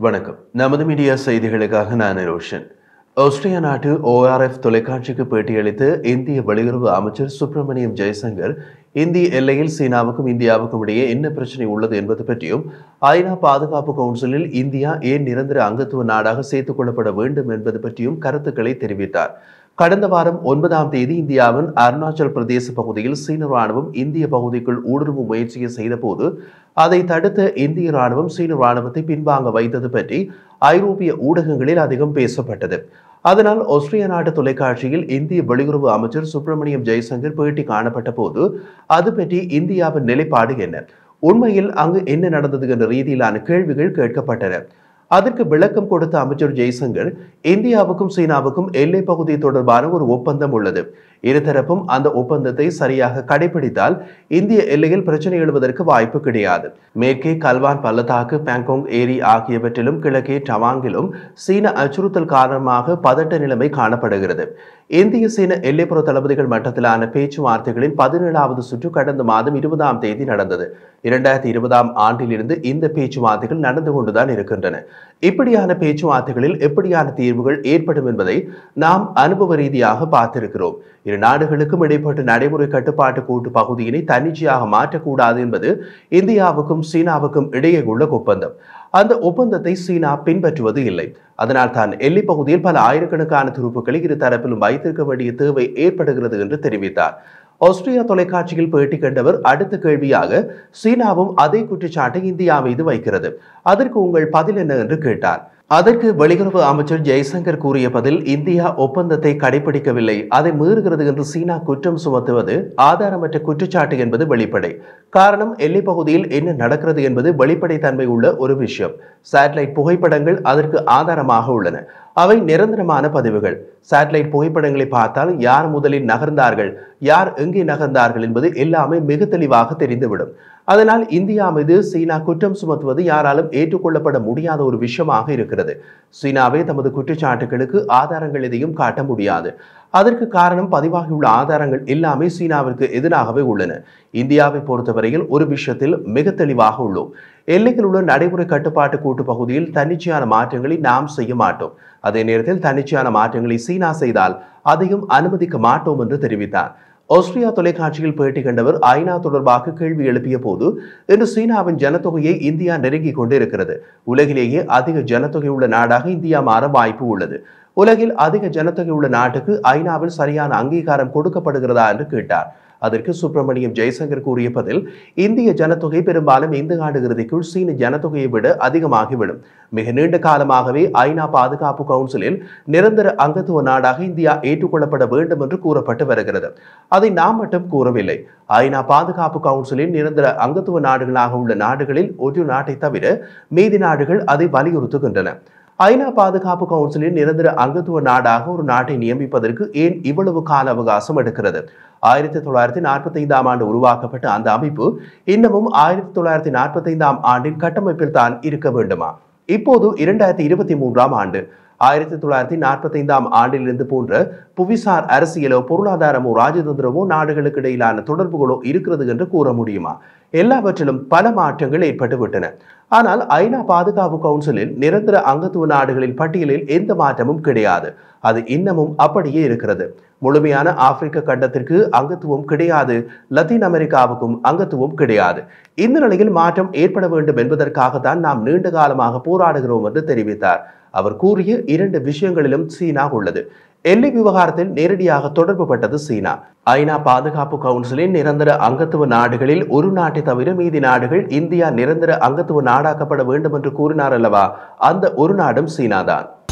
வணக்கம் நமது மீடியா செய்திகளுக்காக நான் ரோஷன் ஆஸ்திரேலியா நாட்டு ஓஆர்எஃப் தொலைக்காட்சிக்கு பேட்டியளித்த இந்திய வெளியுறவு அமைச்சர் சுப்பிரமணியம் ஜெயசங்கர் இந்திய எல்லையில் சீனாவுக்கும் இந்தியாவுக்கும் இடையே என்ன பிரச்சனை உள்ளது என்பது பற்றியும் ஐநா பாதுகாப்பு கவுன்சிலில் இந்தியா ஏன் நிரந்தர அங்கத்துவ நாடாக சேர்த்துக் கொள்ளப்பட வேண்டும் என்பது பற்றியும் கருத்துக்களை தெரிவித்தார் கடந்த வாரம் ஒன்பதாம் தேதி இந்தியாவின் அருணாச்சல் பிரதேச பகுதியில் சீன ராணுவம் இந்திய பகுதிக்குள் ஊடுருவும் முயற்சியை செய்தபோது அதை தடுத்த இந்திய ராணுவம் சீன ராணுவத்தை பின்வாங்க வைத்தது பற்றி ஐரோப்பிய ஊடகங்களில் அதிகம் பேசப்பட்டது அதனால் ஆஸ்திரேலிய நாட்டு தொலைக்காட்சியில் இந்திய வெளியுறவு அமைச்சர் சுப்பிரமணியம் ஜெய்சங்கர் பேட்டி காணப்பட்ட போது அது பற்றி இந்தியாவின் நிலைப்பாடு என்ன உண்மையில் அங்கு என்ன நடந்தது என்ற ரீதியிலான கேள்விகள் கேட்கப்பட்டன அதற்கு விளக்கம் கொடுத்த அமைச்சர் ஜெய்சங்கர் இந்தியாவுக்கும் சீனாவுக்கும் எல்லை பகுதி தொடர்பான ஒரு ஒப்பந்தம் உள்ளது இருதரப்பும் அந்த ஒப்பந்தத்தை சரியாக கடைபிடித்தால் இந்திய எல்லையில் பிரச்சனை எழுவதற்கு வாய்ப்பு கிடையாது மேற்கே கல்வான் பள்ளத்தாக்கு பேங்காங் ஏரி ஆகியவற்றிலும் கிழக்கே டவாங்கிலும் சீன அச்சுறுத்தல் காரணமாக பதட்ட நிலைமை காணப்படுகிறது இந்திய சீன எல்லைப்புற தளபதிகள் மட்டத்திலான பேச்சுவார்த்தைகளின் பதினேழாவது சுற்று கடந்த மாதம் இருபதாம் தேதி நடந்தது இரண்டாயிரத்தி இருபதாம் ஆண்டிலிருந்து இந்த பேச்சுவார்த்தைகள் நடந்து கொண்டுதான் இருக்கின்றன இப்படியான பேச்சுவார்த்தைகளில் எப்படியான தீர்வுகள் ஏற்படும் என்பதை நாம் அனுபவ ரீதியாக பார்த்திருக்கிறோம் இரு நாடுகளுக்கும் இடைப்பட்ட நடைமுறை கட்டுப்பாட்டு கூட்டு பகுதியினை தன்னிச்சையாக மாற்றக்கூடாது என்பது இந்தியாவுக்கும் சீனாவுக்கும் இடையே உள்ள ஒப்பந்தம் அந்த ஒப்பந்தத்தை சீனா பின்பற்றுவது இல்லை அதனால் தான் எல்லைப் பகுதியில் பல ஆயிரக்கணக்கான துருப்புக்களை இரு தரப்பிலும் வைத்திருக்க வேண்டிய தேவை ஏற்படுகிறது என்று தெரிவித்தார் ஆஸ்திரேலியா தொலைக்காட்சியில் பேட்டி கண்டவர் அடுத்த கேள்வியாக சீனாவும் அதே குற்றச்சாட்டை இந்தியா மீது வைக்கிறது அதற்கு உங்கள் பதில் என்ன என்று கேட்டார் அதற்கு வெளியுறவு அமைச்சர் ஜெய்சங்கர் கூறிய பதில் இந்தியா ஒப்பந்தத்தை கடைபிடிக்கவில்லை அதை மீறுகிறது என்று சீனா குற்றம் சுமத்துவது ஆதாரமற்ற குற்றச்சாட்டு என்பது வெளிப்படை காரணம் எல்லைப் பகுதியில் என்ன நடக்கிறது என்பது வெளிப்படைத்தன்மை உள்ள ஒரு விஷயம் சேட்டலைட் புகைப்படங்கள் அதற்கு ஆதாரமாக உள்ளன அவை நிரந்தரமான பதிவுகள் சேட்டலைட் புகைப்படங்களை பார்த்தால் யார் முதலில் நகர்ந்தார்கள் யார் எங்கே நகர்ந்தார்கள் என்பது எல்லாமே மிக தெளிவாக தெரிந்துவிடும் அதனால் இந்தியா மீது சீனா குற்றம் சுமத்துவது யாராலும் ஏற்றுக்கொள்ளப்பட முடியாத ஒரு விஷயமாக இருக்கிறது சீனாவே தமது குற்றச்சாட்டுகளுக்கு ஆதாரங்கள் எதையும் காட்ட முடியாது அதற்கு காரணம் பதிவாகியுள்ள ஆதாரங்கள் எல்லாமே சீனாவிற்கு எதிராகவே உள்ளன இந்தியாவை பொறுத்தவரையில் ஒரு விஷயத்தில் மிக தெளிவாக உள்ளோம் எல்லையில் உள்ள நடைமுறை கட்டுப்பாட்டு கூட்டு பகுதியில் தன்னிச்சையான மாற்றங்களை நாம் செய்ய மாட்டோம் அதே நேரத்தில் தன்னிச்சையான மாற்றங்களை சீனா செய்தால் அதையும் அனுமதிக்க மாட்டோம் என்று தெரிவித்தார் ஆஸ்திரியா தொலைக்காட்சியில் பேட்டி கண்டவர் ஐநா தொடர்பாக கேள்வி எழுப்பிய போது இன்று சீனாவின் ஜனத்தொகையை இந்தியா நெருங்கிக் கொண்டிருக்கிறது உலகிலேயே அதிக ஜனத்தொகை உள்ள நாடாக இந்தியா மாற வாய்ப்பு உள்ளது உலகில் அதிக ஜனத்தொகை உள்ள நாட்டுக்கு ஐநாவில் சரியான அங்கீகாரம் கொடுக்கப்படுகிறதா என்று கேட்டார் அதற்கு சுப்பிரமணியம் ஜெய்சங்கர் கூறிய பதில் இந்திய ஜனத்தொகை பெரும்பாலும் இந்த ஆண்டு இறுதிக்குள் சீன ஜனத்தொகையை விட அதிகமாகிவிடும் மிக நீண்ட காலமாகவே ஐநா பாதுகாப்பு கவுன்சிலில் நிரந்தர அங்கத்துவ நாடாக இந்தியா ஏற்றுக்கொள்ளப்பட வேண்டும் என்று கூறப்பட்டு வருகிறது அதை நாம் மட்டும் கூறவில்லை ஐநா பாதுகாப்பு கவுன்சிலில் நிரந்தர அங்கத்துவ நாடுகளாக உள்ள நாடுகளில் ஒரு நாட்டை தவிர மீதி நாடுகள் அதை வலியுறுத்துகின்றன ஐநா பாதுகாப்பு கவுன்சிலில் நிரந்தர அங்கத்துவ நாடாக ஒரு நாட்டை நியமிப்பதற்கு ஏன் இவ்வளவு கால அவகாசம் எடுக்கிறது ஆயிரத்தி தொள்ளாயிரத்தி நாற்பத்தி ஐந்தாம் ஆண்டு உருவாக்கப்பட்ட அந்த அமைப்பு இன்னமும் ஆயிரத்தி தொள்ளாயிரத்தி நாற்பத்தி ஐந்தாம் ஆண்டின் கட்டமைப்பில் தான் இருக்க வேண்டுமா இப்போது இரண்டாயிரத்தி இருபத்தி மூன்றாம் ஆண்டு ஆயிரத்தி தொள்ளாயிரத்தி நாற்பத்தி ஐந்தாம் ஆண்டிலிருந்து போன்ற புவிசார் அரசியலோ பொருளாதாரமோ ராஜதந்திரமோ நாடுகளுக்கு இடையிலான தொடர்புகளோ இருக்கிறது என்று கூற முடியுமா எல்லாவற்றிலும் பல மாற்றங்கள் ஏற்பட்டு விட்டன ஆனால் ஐநா பாதுகாப்பு கவுன்சிலில் நிரந்தர அங்கத்துவ நாடுகளின் பட்டியலில் எந்த மாற்றமும் கிடையாது அது இன்னமும் அப்படியே இருக்கிறது முழுமையான ஆப்பிரிக்க கண்டத்திற்கு அங்கத்துவம் கிடையாது லத்தீன் அமெரிக்காவுக்கும் அங்கத்துவம் கிடையாது இந்த நிலையில் மாற்றம் ஏற்பட வேண்டும் என்பதற்காகத்தான் நாம் நீண்ட காலமாக போராடுகிறோம் என்று தெரிவித்தார் அவர் கூறிய இரண்டு விஷயங்களிலும் சீனா உள்ளது எல்லை விவகாரத்தில் நேரடியாக தொடர்பு பட்டது சீனா ஐநா பாதுகாப்பு கவுன்சிலின் நிரந்தர அங்கத்துவ நாடுகளில் ஒரு நாட்டை தவிர மீதி நாடுகள் இந்தியா நிரந்தர அங்கத்துவ நாடாக்கப்பட வேண்டும் என்று கூறினார் அல்லவா அந்த ஒரு நாடும் சீனாதான்